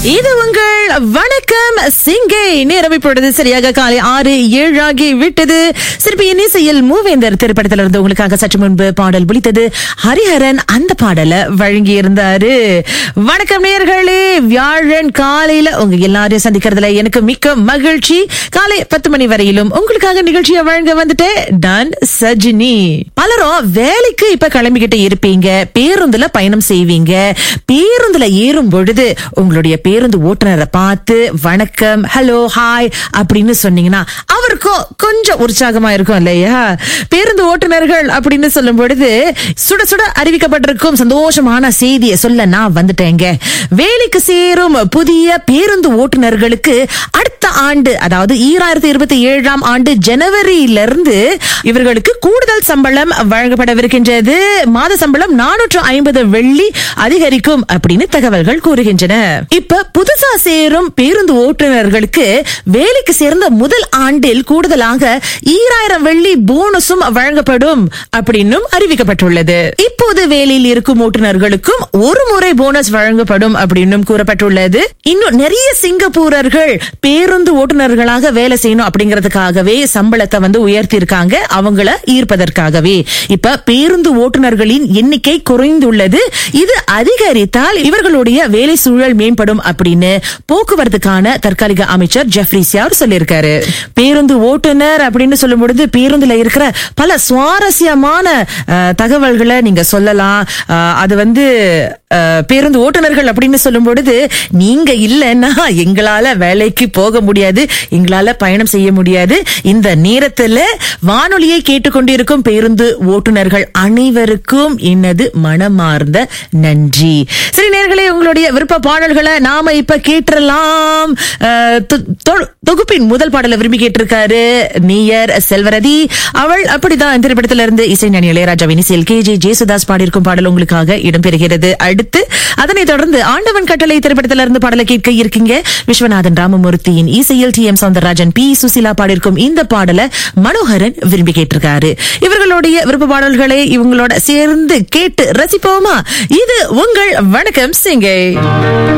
இது உங்கள் வணக்கம் சிங்கை நேரம் இப்பொழுது சரியாக காலை ஆறு ஏழு ஆகி விட்டது சிற்பியின் இசையில் மூவேந்தர் திரைப்படத்தில் இருந்து உங்களுக்காக சற்று முன்பு பாடல் ஒலித்தது ஹரிஹரன் அந்த பாடலை வழங்கி இருந்தாரு வணக்கம் நேர்களே வியாழன் காலையில உங்க எல்லாரையும் சந்திக்கிறதுல எனக்கு மிக்க மகிழ்ச்சி காலை பத்து மணி வரையிலும் உங்களுக்காக நிகழ்ச்சியை வழங்க வந்துட்டேன் டன் சஜினி பலரும் வேலைக்கு இப்ப கிளம்பிக்கிட்டு இருப்பீங்க பேருந்துல பயணம் செய்வீங்க பேருந்துல ஏறும் பொழுது உங்களுடைய பேருந்து ஓட்டுநரை பார்த்து வணக்கம் ஹலோ ஹாய் அப்படின்னு சொன்னீங்கன்னா அவருக்கும் கொஞ்சம் உற்சாகமா இருக்கும் இல்லையா பேருந்து ஓட்டுநர்கள் அப்படின்னு சொல்லும் பொழுது சுட சுட அறிவிக்கப்பட்டிருக்கும் சந்தோஷமான செய்தியை சொல்ல நான் வந்துட்டேங்க வேலைக்கு சேரும் புதிய பேருந்து ஓட்டுநர்களுக்கு அடுத்த ஆண்டு அதாவது ஈராயிரத்தி இருபத்தி ஏழாம் ஆண்டு ஜனவரியில இருந்து இவர்களுக்கு கூடுதல் சம்பளம் வழங்கப்படவிருக்கின்றது மாத சம்பளம் நானூற்று ஐம்பது வெள்ளி அதிகரிக்கும் அப்படின்னு தகவல்கள் கூறுகின்றன இப்ப புதுசா சேரும் பேருந்து ஓட்டுநர்களுக்கு வேலைக்கு சேர்ந்த முதல் ஆண்டில் கூடுதலாக ஈராயிரம் வெள்ளி போனஸும் வழங்கப்படும் அப்படின்னும் அறிவிக்கப்பட்டுள்ளது இப்போது வேலையில் இருக்கும் ஓட்டுநர்களுக்கும் ஒரு முறை போனஸ் வழங்கப்படும் அப்படின்னும் கூறப்பட்டுள்ளது இன்னும் நிறைய சிங்கப்பூரர்கள் பேருந்து ஓட்டுநர்களாக வேலை செய்யணும் அப்படிங்கறதுக்காகவே சம்பளத்தை வந்து உயர்த்தி இருக்காங்க அவங்கள ஈர்ப்பதற்காகவே இப்ப பேருந்து ஓட்டுநர்களின் எண்ணிக்கை குறைந்துள்ளது இது அதிகரித்தால் இவர்களுடைய வேலை சூழல் மேம்படும் அப்படின்னு போக்குவரத்துக்கான தற்காலிக அமைச்சர் ஜெஃப்ரி சியார் சொல்லியிருக்காரு பேருந்து ஓட்டுநர் அப்படின்னு சொல்லும் பொழுது பேருந்துல இருக்கிற பல சுவாரஸ்யமான அஹ், தகவல்களை நீங்க சொல்லலாம் அஹ், அது வந்து அஹ், பேருந்து ஓட்டுநர்கள் அப்படின்னு சொல்லும் பொழுது நீங்க இல்லைன்னா எங்களால வேலைக்கு போக முடியாது எங்களால பயணம் செய்ய முடியாது இந்த நேரத்துல வானொலியை கேட்டுக்கொண்டிருக்கும் பேருந்து ஓட்டுநர்கள் அனைவருக்கும் எனது மனமார்ந்த நன்றி சரி நேர்களே உங்களுடைய விருப்ப பாடல்களை நாம இப்ப கேட்டுறலாம் அஹ், தொ- தொ- தொகுப்பின் முதல் பாடலை விரும்பி கேட்டிருக்காரு நீயர் செல்வரதி அவள் அப்படிதான் இந்த திரைப்படத்துல இருந்து இசைஞானி இளையராஜாவின் இசையில் கே ஜே ஜேசுதாஸ் பாடியிருக்கும் பாடல் உங்களுக்காக இடம்பெறுகிறது அடுத்து அதனைத் தொடர்ந்து ஆண்டவன் கட்டளை திரைப்படத்துல இருந்து பாடலை கேட்க இருக்கீங்க விஸ்வநாதன் ராமமூர்த்தியின் இசையில் T M Soundararajan P Susheela பாடியிருக்கும் இந்த பாடலை மனோகரன் விரும்பி கேட்டிருக்காரு இவர்களுடைய விருப்ப பாடல்களை இவங்களோட சேர்ந்து கேட்டு ரசிப்போமா இது உங்கள் வணக்கம் சிங்கை